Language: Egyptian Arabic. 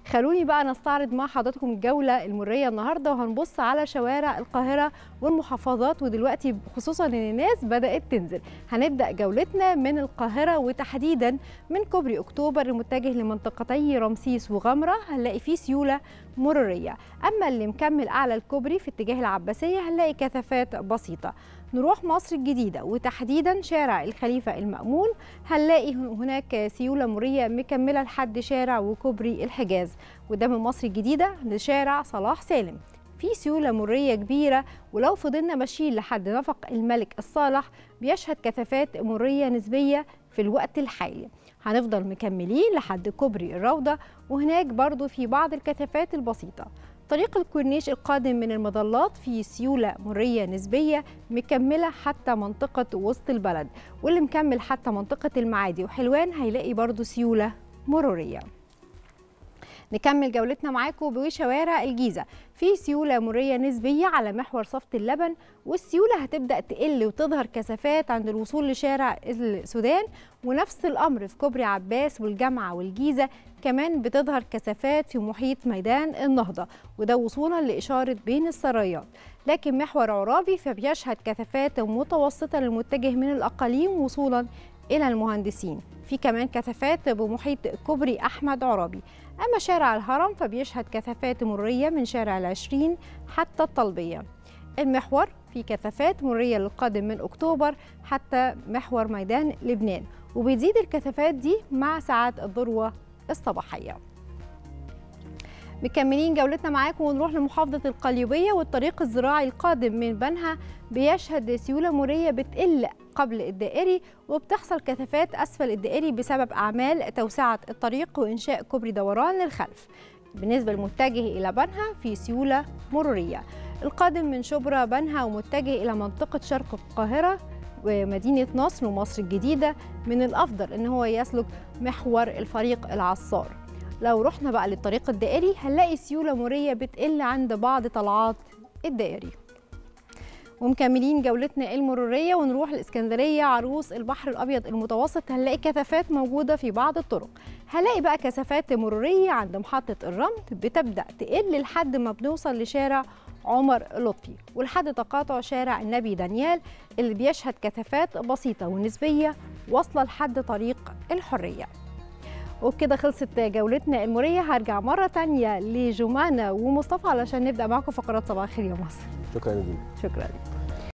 خلوني بقى نستعرض مع حضراتكم الجوله المريه النهارده وهنبص على شوارع القاهره والمحافظات ودلوقتي خصوصا ان الناس بدات تنزل هنبدا جولتنا من القاهره وتحديدا من كوبري اكتوبر المتجه لمنطقتي رمسيس وغمره هنلاقي فيه سيوله مروريه اما اللي مكمل اعلى الكوبري في اتجاه العباسيه هنلاقي كثافات بسيطه نروح مصر الجديدة وتحديدا شارع الخليفة المأمون هنلاقي هناك سيولة مرية مكملة لحد شارع وكوبري الحجاز وده من مصر الجديدة لشارع صلاح سالم في سيولة مرية كبيرة ولو فضلنا ماشيين لحد نفق الملك الصالح بيشهد كثافات مرية نسبية في الوقت الحالي هنفضل مكملين لحد كوبري الروضة وهناك برضو في بعض الكثافات البسيطة طريق الكورنيش القادم من المظلات في سيولة مرية نسبية مكملة حتى منطقة وسط البلد واللي مكمل حتى منطقة المعادي وحلوان هيلاقي برضو سيولة مرورية نكمل جولتنا معاكم بشوارع الجيزة في سيولة مرية نسبية على محور صفت اللبن والسيولة هتبدأ تقل وتظهر كثافات عند الوصول لشارع السودان ونفس الأمر في كوبري عباس والجامعة والجيزة كمان بتظهر كثافات في محيط ميدان النهضة وده وصولا لإشارة بين السرايات لكن محور عرابي فبيشهد كثافات متوسطة للمتجه من الأقاليم وصولا إلى المهندسين في كمان كثافات بمحيط كوبري أحمد عرابي أما شارع الهرم فبيشهد كثافات مرية من شارع العشرين حتى الطلبية المحور في كثافات مرية للقادم من أكتوبر حتى محور ميدان لبنان وبتزيد الكثافات دي مع ساعات الذروة الصباحية مكملين جولتنا معاكم ونروح لمحافظة القليوبية والطريق الزراعي القادم من بنها بيشهد سيولة مرية بتقل قبل الدائري وبتحصل كثافات أسفل الدائري بسبب أعمال توسعة الطريق وإنشاء كوبري دوران للخلف بالنسبة للمتجه إلى بنها في سيولة مرورية القادم من شبرا بنها ومتجه إلى منطقة شرق القاهرة ومدينة نصر ومصر الجديدة من الأفضل إن هو يسلك محور الفريق العصار لو رحنا بقى للطريق الدائري هنلاقي سيولة مرية بتقل عند بعض طلعات الدائري ومكملين جولتنا المروريه ونروح الاسكندريه عروس البحر الابيض المتوسط هنلاقي كثافات موجوده في بعض الطرق هلاقي بقى كثافات مروريه عند محطه الرمل بتبدا تقل لحد ما بنوصل لشارع عمر لطفي ولحد تقاطع شارع النبي دانيال اللي بيشهد كثافات بسيطه ونسبيه واصله لحد طريق الحريه وبكده خلصت جولتنا المريه هرجع مره تانية لجمانة ومصطفى علشان نبدا معكم فقرات صباح الخير يا مصر شكرا لك شكرا لك